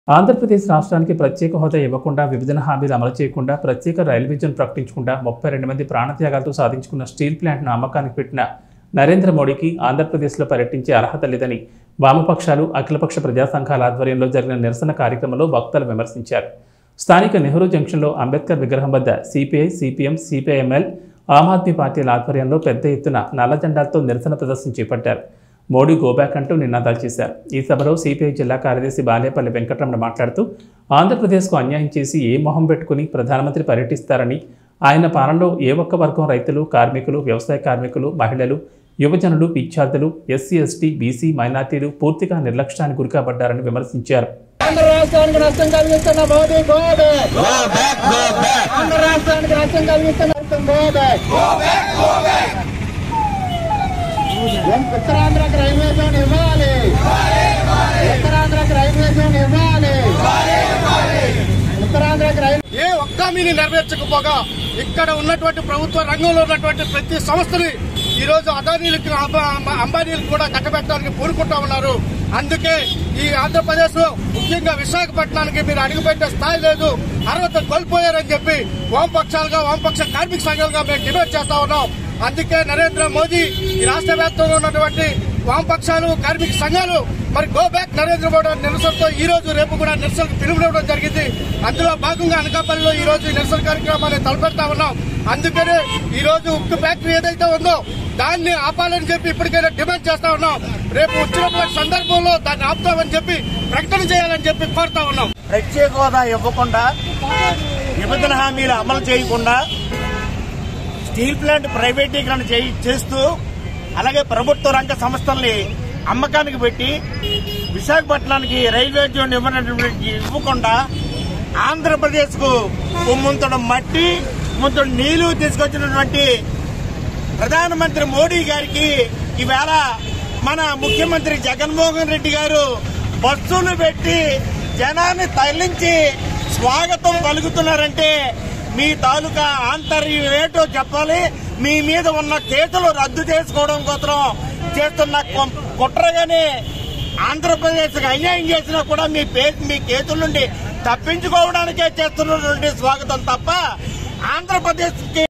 ఆంధ్రప్రదేశ్ రాష్ట్రానికి ప్రత్యేక హోదా ఇవ్వకుండా విభజన హామీలు అమలు చేయకుండా ప్రత్యేక రైల్వే జోన్ ప్రకటించకుండా ముప్పై రెండు మంది ప్రాణత్యాగాలతో సాధించుకున్న స్టీల్ ప్లాంట్ను అమ్మకానికి పెట్టిన నరేంద్ర మోడీకి ఆంధ్రప్రదేశ్లో పర్యటించే అర్హత లేదని వామపక్షాలు అఖిలపక్ష ప్రజా సంఘాల ఆధ్వర్యంలో జరిగిన నిరసన కార్యక్రమంలో వక్తలు విమర్శించారు స్థానిక నెహ్రూ జంక్షన్లో అంబేద్కర్ విగ్రహం వద్ద CPI CPM CPIML Aam Aadmi పార్టీల ఆధ్వర్యంలో పెద్ద ఎత్తున నల్ల జెండాలతో నిరసన ప్రదర్శన చేపట్టారు మోడీ గోబ్యాక్ అంటూ నినాదాలు చేశారు ఈ సభలో సిపిఐ జిల్లా కార్యదర్శి బాలేపల్లి వెంకటరమణ మాట్లాడుతూ ఆంధ్రప్రదేశ్కు అన్యాయం చేసి ఏ మొహం పెట్టుకుని ప్రధానమంత్రి పర్యటిస్తారని ఆయన పాలనలో ఏ ఒక్క వర్గం రైతులు కార్మికులు వ్యవసాయ కార్మికులు మహిళలు యువజనులు విద్యార్థులు ఎస్సీ ఎస్టీ బీసీ మైనార్టీలు పూర్తిగా నిర్లక్ష్యానికి గురికాబడ్డారని విమర్శించారు ఆంధ్ర రాష్ట్రానికి నష్టం కలిగిస్తున్న మోదీ గోబ్యాక్ ఆంధ్ర రాష్ట్రానికి నష్టం కలిగిస్తున్న నష్టం గోబ్యాక్ ఉత్తరాంధ్రకు రైల్వే జోన్ ఇవ్వాలి ఉత్తరాంధ్రకు రైల్వే జోన్ ఇవ్వాలి ఉత్తరాంధ్రకు రైల్వే ఏ ఒక్క హామీని నెరవేర్చకపోగా ఇక్కడ ఉన్నటువంటి ప్రభుత్వ రంగంలో ఉన్నటువంటి ప్రతి సంస్థని ఈ రోజు అదానీలకు అంబ- అంబానీలకు కూడా కట్టబెట్టడానికి పూనుకుంటా ఉన్నారు అందుకే ఈ ఆంధ్రప్రదేశ్ లో ముఖ్యంగా విశాఖపట్నానికి మీరు అడుగుపెట్టే స్థాయి లేదు అర్హత కోల్పోయారని చెప్పి వామపక్షాలుగా వామపక్ష కార్మిక సంఘాలుగా మేము డిమాండ్ చేస్తా ఉన్నాం అందుకే నరేంద్ర మోదీ ఈ రాష్ట్ర వ్యాప్తంగా ఉన్నటువంటి వామపక్షాలు కార్మిక సంఘాలు మరి గో బ్యాక్ నరేంద్ర మోడీ అనే నిరసనతో ఈ రోజు రేపు కూడా నిరసనకు పిలుపునివ్వడం జరిగింది అందులో భాగంగా అనకాపల్లిలో ఈ రోజు ఈ నిరసన కార్యక్రమాన్ని తలపెడతా ఉన్నాం అందుకనే ఈ రోజు ఉక్కు ఫ్యాక్టరీ ఏదైతే ఉందో దాన్ని ఆపాలని చెప్పి ఇప్పటికైనా డిమాండ్ చేస్తా ఉన్నాం రేపు వచ్చినటువంటి సందర్భంలో దాన్ని ఆపుతామని చెప్పి ప్రకటన చేయాలని చెప్పి కోరుతా ఉన్నాం ప్రత్యేక హోదా ఇవ్వకుండా విభజన హామీలు అమలు చేయకుండా స్టీల్ ప్లాంట్ ప్రైవేటీకరణ చేయి- చేస్తూ అలాగే ప్రభుత్వ రంగ సంస్థల్ని అమ్మకానికి పెట్టి విశాఖపట్నానికి రైల్వే జోన్ ఇవ్వనటువంటి ఇవ్వకుండా ఆంధ్రప్రదేశ్ కు ముంతడు మట్టి ముంతడు నీళ్లు తీసుకొచ్చినటువంటి ప్రధానమంత్రి మోడీ గారికి ఈవేళ మన ముఖ్యమంత్రి జగన్మోహన్ రెడ్డి గారు బస్సులు పెట్టి జనాన్ని తరలించి స్వాగతం పలుకుతున్నారంటే మీ తాలూకా ఆంతర్యం ఏంటో చెప్పాలి మీ మీద ఉన్న కేసులు రద్దు చేసుకోవడం కోసం చేస్తున్న కొ- కుట్రగానే ఆంధ్రప్రదేశ్ అన్యాయం చేసినా కూడా మీ పే- మీ కేసుల నుండి తప్పించుకోవడానికే చేస్తున్నటువంటి స్వాగతం తప్ప ఆంధ్రప్రదేశ్ కి